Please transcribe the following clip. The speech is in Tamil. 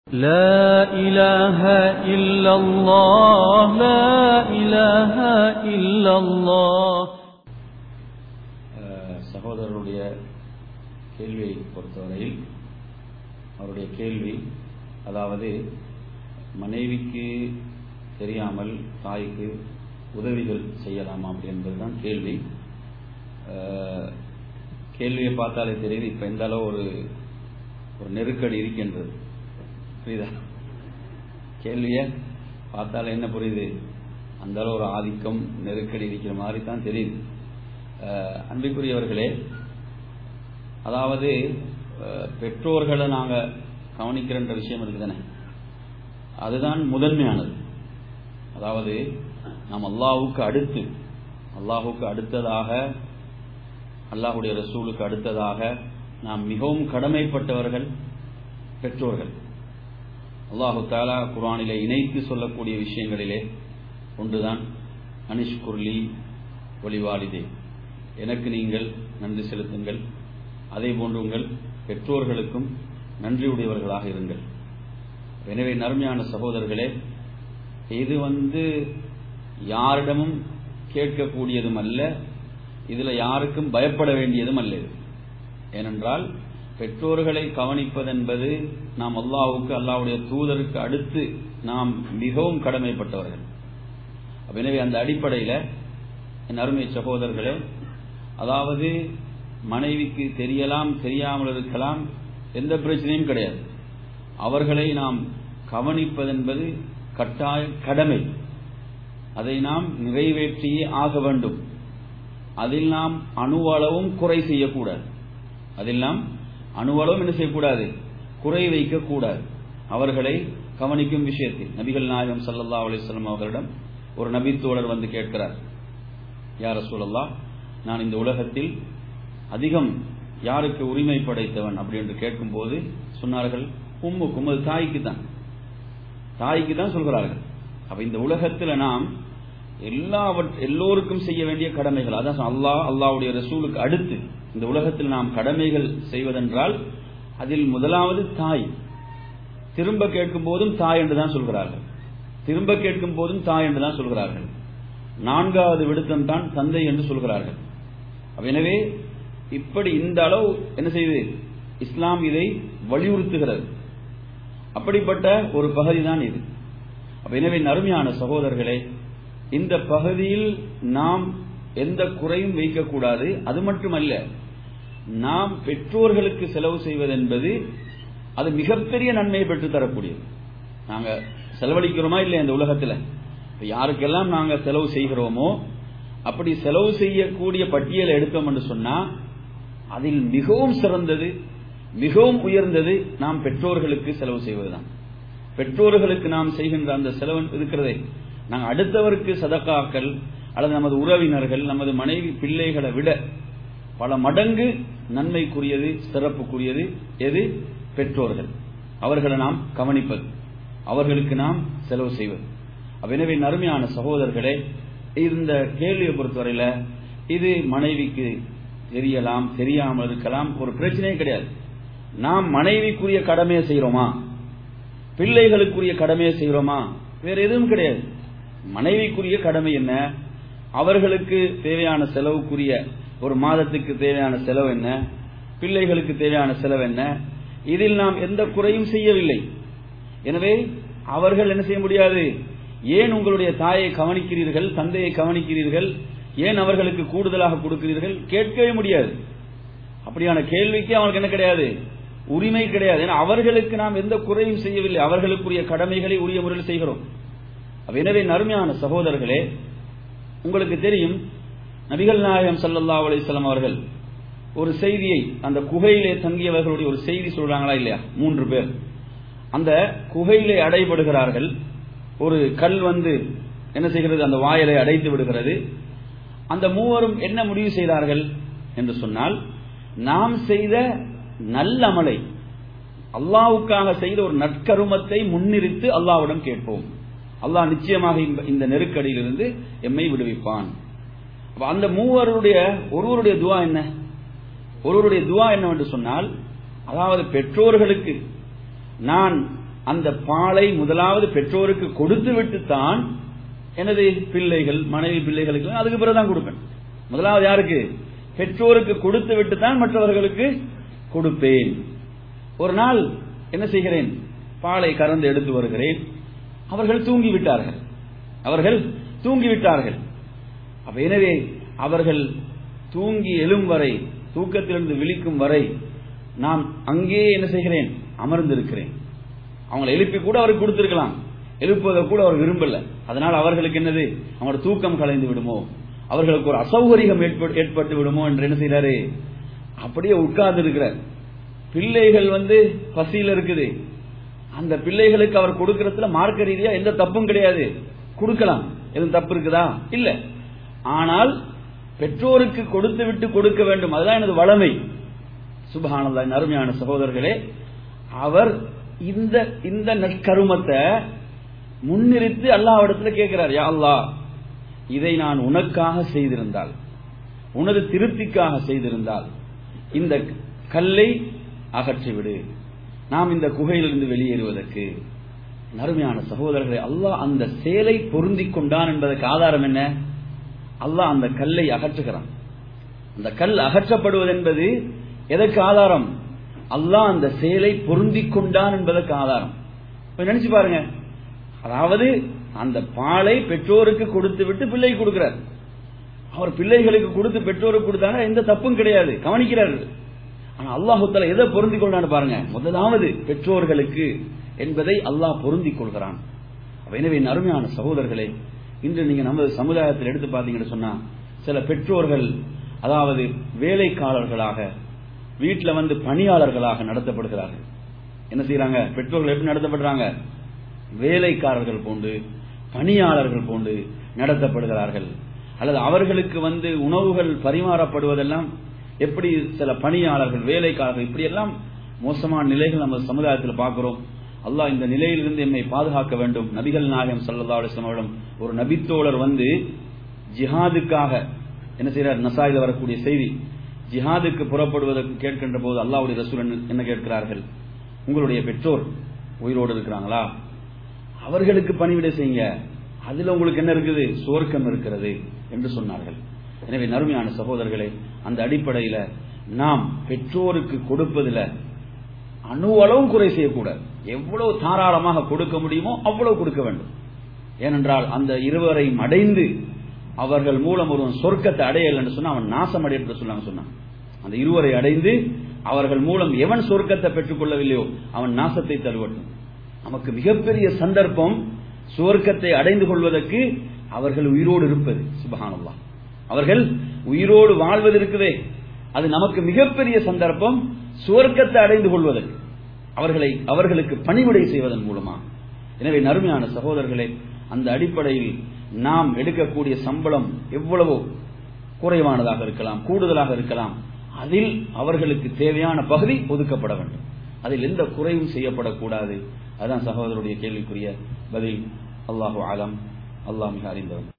لا إله إلا الله لا إله إلا الله அஹ், சகோதரருடைய கேள்வியை பொறுத்தவரையில் அவருடைய கேள்வி அதாவது மனைவிக்கு தெரியாமல் தாய்க்கு உதவிகள் செய்யலாமா அப்படி என்பதுதான் கேள்வி அஹ், கேள்வியை பார்த்தாலே தெரியுது இப்ப எந்த அளவு ஒரு ஒரு நெருக்கடி இருக்கின்றது புரியுதா கேள்விய பார்த்தாலே என்ன புரியுது அந்த அளவு ஒரு ஆதிக்கம் நெருக்கடி இருக்கிற மாதிரி தான் தெரியுது அஹ், அன்பிற்குரியவர்களே அதாவது அஹ், பெற்றோர்களை நாங்க கவனிக்கிறன்ற விஷயம் இருக்குதானே அதுதான் முதன்மையானது அதாவது நாம் அல்லாஹ்வுக்கு அடுத்து அல்லாஹ்வுக்கு அடுத்ததாக அல்லாஹ்வுடைய ரசூலுக்கு அடுத்ததாக நாம் மிகவும் கடமைப்பட்டவர்கள் பெற்றோர்கள் அல்லாஹு தாலா குர்ஆனிலே இணைத்து சொல்லக்கூடிய விஷயங்களிலே ஒன்றுதான் அனிஷ்குர்லி ஒளிவாலிதே எனக்கு நீங்கள் நன்றி செலுத்துங்கள் அதே போன்று உங்கள் பெற்றோர்களுக்கும் நன்றியுடையவர்களாக இருங்கள் எனவே நறுமையான சகோதரர்களே இது வந்து யாரிடமும் கேட்கக்கூடியதும் அல்ல இதுல யாருக்கும் பயப்பட வேண்டியதும் அல்ல இது ஏனென்றால் பெற்றோர்களை கவனிப்பதென்பது நாம் அல்லாஹ்வுக்கு அல்லாஹ்வுடைய தூதருக்கு அடுத்து நாம் மிகவும் கடமைப்பட்டவர்கள் அப்ப எனவே அந்த அடிப்படையில என் அருமை சகோதரர்களே அதாவது மனைவிக்கு தெரியலாம் தெரியாமல் இருக்கலாம் எந்த பிரச்சனையும் கிடையாது அவர்களை நாம் கவனிப்பதென்பது கட்டாய கடமை அதை நாம் நிறைவேற்றியே ஆக வேண்டும் அதில் நாம் அணுவளவும் குறை செய்யக்கூடாது அதில் நாம் அணுவளவும் என்ன செய்யக்கூடாது குறை வைக்கக்கூடாது அவர்களை கவனிக்கும் விஷயத்தில் நபிகள் நாயகம் சல்லல்லா அலிஸ்லாம் அவர்களிடம் ஒரு நபித்தோழர் வந்து கேட்கிறார் யார சூழல்லா நான் இந்த உலகத்தில் அதிகம் யாருக்கு உரிமை படைத்தவன் அப்படி என்று கேட்கும்போது சொன்னார்கள் உம்முக்கும் அது தாய்க்கு தான் தாய்க்கு தான் சொல்கிறார்கள் அப்ப இந்த உலகத்தில் நாம் எல்லாவற் எல்லோருக்கும் செய்ய வேண்டிய கடமைகள் அதான் அல்லாஹ் அல்லாவுடைய ரசூலுக்கு அடுத்து இந்த உலகத்தில் நாம் கடமைகள் செய்வதென்றால் அதில் முதலாவது தாய் திரும்ப கேட்கும் போதும் தாய் என்று தான் சொல்கிறார்கள் திரும்ப கேட்கும் போதும் தாய் என்று தான் சொல்கிறார்கள் நான்காவது விடுத்தம் தான் தந்தை என்று சொல்கிறார்கள் அப்ப எனவே இப்படி இந்த அளவு என்ன செய்யுது இஸ்லாம் இதை வலியுறுத்துகிறது அப்படிப்பட்ட ஒரு பகுதி தான் இது அப்ப எனவே நறுமையான சகோதரர்களே இந்த பகுதியில் நாம் எந்த குறையும் வைக்கக்கூடாது அது மட்டுமல்ல நாம் பெற்றோர்களுக்கு செலவு செய்வதென்பது அது மிகப்பெரிய நன்மையை பெற்று தரக்கூடியது நாங்க செலவழிக்கிறோமா இல்லை இந்த உலகத்தில் யாருக்கெல்லாம் நாங்க செலவு செய்கிறோமோ அப்படி செலவு செய்யக்கூடிய பட்டியலை எடுத்தோம் என்று சொன்னா அதில் மிகவும் சிறந்தது மிகவும் உயர்ந்தது நாம் பெற்றோர்களுக்கு செலவு செய்வதுதான் பெற்றோர்களுக்கு நாம் செய்கின்ற அந்த செலவு இருக்கிறதே நாங்கள் அடுத்தவருக்கு சதக்காக்கள் அல்லது நமது உறவினர்கள் நமது மனைவி பிள்ளைகளை விட பல மடங்கு நன்மைக்குரியது சிறப்புக்குரியது எது பெற்றோர்கள் அவர்களை நாம் கவனிப்பது அவர்களுக்கு நாம் செலவு செய்வது எனவே நறுமையான சகோதரர்களே இந்த கேள்வியை பொறுத்தவரையில இது மனைவிக்கு தெரியலாம் தெரியாமல் இருக்கலாம் ஒரு பிரச்சனையே கிடையாது நாம் மனைவிக்குரிய கடமையை செய்யறோமா பிள்ளைகளுக்குரிய கடமையை செய்யறோமா வேற எதுவும் கிடையாது மனைவிக்குரிய கடமை என்ன அவர்களுக்கு தேவையான செலவுக்குரிய ஒரு மாதத்துக்கு தேவையான செலவு என்ன பிள்ளைகளுக்கு தேவையான செலவு என்ன இதில் நாம் எந்த குறையும் செய்யவில்லை எனவே அவர்கள் என்ன செய்ய முடியாது ஏன் உங்களுடைய தாயை கவனிக்கிறீர்கள் தந்தையை கவனிக்கிறீர்கள் ஏன் அவர்களுக்கு கூடுதலாக கொடுக்கிறீர்கள் கேட்கவே முடியாது அப்படியான கேள்விக்கு அவனுக்கு என்ன கிடையாது உரிமை கிடையாது ஏன்னா அவர்களுக்கு நாம் எந்த குறையும் செய்யவில்லை அவர்களுக்குரிய கடமைகளை உரிய முறையில் செய்கிறோம் எனவே நறுமையான சகோதரர்களே உங்களுக்கு தெரியும் நபிகள் நாயகம் சல்லல்லா அலிஸ்லாம் அவர்கள் ஒரு செய்தியை அந்த குகையிலே தங்கியவர்களுடைய ஒரு செய்தி சொல்றாங்களா இல்லையா மூன்று பேர் அந்த குகையிலே அடைபடுகிறார்கள் ஒரு கல் வந்து என்ன செய்கிறது அந்த வாயலை அடைத்து விடுகிறது அந்த மூவரும் என்ன முடிவு செய்தார்கள் என்று சொன்னால் நாம் செய்த நல்ல அமலை அல்லாவுக்காக செய்த ஒரு நற்கருமத்தை முன்னிறுத்து அல்லாவிடம் கேட்போம் அல்லாஹ் நிச்சயமாக இந்த நெருக்கடியிலிருந்து எம்மை விடுவிப்பான் அந்த மூவருடைய ஒருவருடைய துவா என்ன ஒருவருடைய துவா என்னவென்று சொன்னால் அதாவது பெற்றோர்களுக்கு நான் அந்த பாலை முதலாவது பெற்றோருக்கு கொடுத்து விட்டு தான் எனது பிள்ளைகள் மனைவி பிள்ளைகளுக்கு அதுக்கு பிறகுதான் கொடுப்பேன் முதலாவது யாருக்கு பெற்றோருக்கு கொடுத்து விட்டு தான் மற்றவர்களுக்கு கொடுப்பேன் ஒரு நாள் என்ன செய்கிறேன் பாலை கறந்து எடுத்து வருகிறேன் அவர்கள் தூங்கி விட்டார்கள் அவர்கள் தூங்கி விட்டார்கள் அப்ப எனவே அவர்கள் தூங்கி எழும் வரை தூக்கத்திலிருந்து விழிக்கும் வரை நான் அங்கே என்ன செய்கிறேன் அமர்ந்திருக்கிறேன் அவங்களை எழுப்பி கூட அவருக்கு கொடுத்திருக்கலாம் எழுப்புவதை கூட அவர் விரும்பல அதனால் அவர்களுக்கு என்னது அவங்களோட தூக்கம் கலைந்து விடுமோ அவர்களுக்கு ஒரு அசௌகரியம் ஏற்பட்டு ஏற்பட்டு விடுமோ என்று என்ன செய்யறாரு அப்படியே உட்கார்ந்து இருக்கிறார் பிள்ளைகள் வந்து பசியில இருக்குது அந்த பிள்ளைகளுக்கு அவர் கொடுக்கறதுல மார்க்க ரீதியா எந்த தப்பும் கிடையாது கொடுக்கலாம் எதுவும் தப்பு இருக்குதா இல்ல ஆனால் பெற்றோருக்கு கொடுத்து விட்டு கொடுக்க வேண்டும் அதுதான் எனது வளமை சுபஹானல்லா அருமையான சகோதரர்களே அவர் இந்த இந்த நற்கருமத்தை முன்னிறுத்தி அல்லாஹ்விடத்துல கேட்கிறார் யா அல்லாஹ் இதை நான் உனக்காக செய்திருந்தால் உனது திருப்திக்காக செய்திருந்தால் இந்த கல்லை அகற்றிவிடு நாம் இந்த குகையிலிருந்து வெளியேறுவதற்கு நறுமையான சகோதரர்களை அல்லாஹ் அந்த சேலை பொருந்திக் கொண்டான் என்பதற்கு ஆதாரம் என்ன அல்லாஹ் அந்த கல்லை அகற்றுகிறான் அந்த கல் அகற்றப்படுவது என்பது எதற்கு ஆதாரம் அல்லாஹ் அந்த சேலை பொருந்திக் கொண்டான் என்பதற்கு ஆதாரம் இப்ப நினைச்சு பாருங்க அதாவது அந்த பாலை பெற்றோருக்கு கொடுத்து விட்டு பிள்ளைக்கு கொடுக்கிறார் அவர் பிள்ளைகளுக்கு கொடுத்து பெற்றோருக்கு கொடுத்தாங்க எந்த தப்பும் கிடையாது கவனிக்கிறார்கள் ஆனா அல்லாஹுத்தால எதை பொருந்திக் கொள்றான்னு பாருங்க முதலாவது பெற்றோர்களுக்கு என்பதை அல்லாஹ் பொருந்திக் கொள்கிறான் அப்ப எனவே என் அருமையான சகோதரர்களே இன்று நீங்க நமது சமுதாயத்தில் எடுத்து பார்த்தீங்கன்னு சொன்னா சில பெற்றோர்கள் அதாவது வேலைக்காரர்களாக வீட்டுல வந்து பணியாளர்களாக நடத்தப்படுகிறார்கள் என்ன செய்யறாங்க பெற்றோர்கள் எப்படி நடத்தப்படுறாங்க வேலைக்காரர்கள் போன்று பணியாளர்கள் போன்று நடத்தப்படுகிறார்கள் அல்லது அவர்களுக்கு வந்து உணவுகள் பரிமாறப்படுவதெல்லாம் எப்படி சில பணியாளர்கள் வேலைக்காரர்கள் இப்படியெல்லாம் மோசமான நிலைகள் நம்ம சமுதாயத்தில் பார்க்கிறோம் அல்லாஹ் இந்த நிலையிலிருந்து எம்மை பாதுகாக்க வேண்டும் நபிகள் நாயகம் சல்லா அலிஸ்லாம் ஒரு நபித்தோழர் வந்து ஜிஹாதுக்காக என்ன செய்யறார் நசாயில் வரக்கூடிய செய்தி ஜிஹாதுக்கு புறப்படுவதற்கு கேட்கின்ற போது அல்லாவுடைய ரசூல் என்ன கேட்கிறார்கள் உங்களுடைய பெற்றோர் உயிரோடு இருக்கிறாங்களா அவர்களுக்கு பணிவிடை செய்யுங்க அதுல உங்களுக்கு என்ன இருக்குது சுவர்க்கம் இருக்கிறது என்று சொன்னார்கள் எனவே நறுமையான சகோதரர்களே அந்த அடிப்படையில நாம் பெற்றோருக்கு கொடுப்பதில் அணு அளவும் குறை செய்யக்கூடாது எவ்வளவு தாராளமாக கொடுக்க முடியுமோ அவ்வளவு கொடுக்க வேண்டும் ஏனென்றால் அந்த இருவரையும் அடைந்து அவர்கள் மூலம் ஒருவன் சொர்க்கத்தை அடையல் என்று சொன்னா அவன் நாசம் அடைய சொன்னாங்க சொன்னான் அந்த இருவரை அடைந்து அவர்கள் மூலம் எவன் சொர்க்கத்தை பெற்றுக் கொள்ளவில்லையோ அவன் நாசத்தை தருவட்டும் நமக்கு மிகப்பெரிய சந்தர்ப்பம் சுவர்க்கத்தை அடைந்து கொள்வதற்கு அவர்கள் உயிரோடு இருப்பது சுபகானல்லா அவர்கள் உயிரோடு வாழ்வது இருக்குதே அது நமக்கு மிகப்பெரிய சந்தர்ப்பம் சுவர்க்கத்தை அடைந்து கொள்வதற்கு அவர்களை அவர்களுக்கு பணிவிடை செய்வதன் மூலமா எனவே நறுமையான சகோதரர்களே அந்த அடிப்படையில் நாம் எடுக்கக்கூடிய சம்பளம் எவ்வளவோ குறைவானதாக இருக்கலாம் கூடுதலாக இருக்கலாம் அதில் அவர்களுக்கு தேவையான பகுதி ஒதுக்கப்பட வேண்டும் அதில் எந்த குறைவும் செய்யப்படக்கூடாது அதான் சகோதரருடைய கேள்விக்குரிய பதில் அல்லாஹு ஆலம் அல்லாஹ் மிக அறிந்தவன்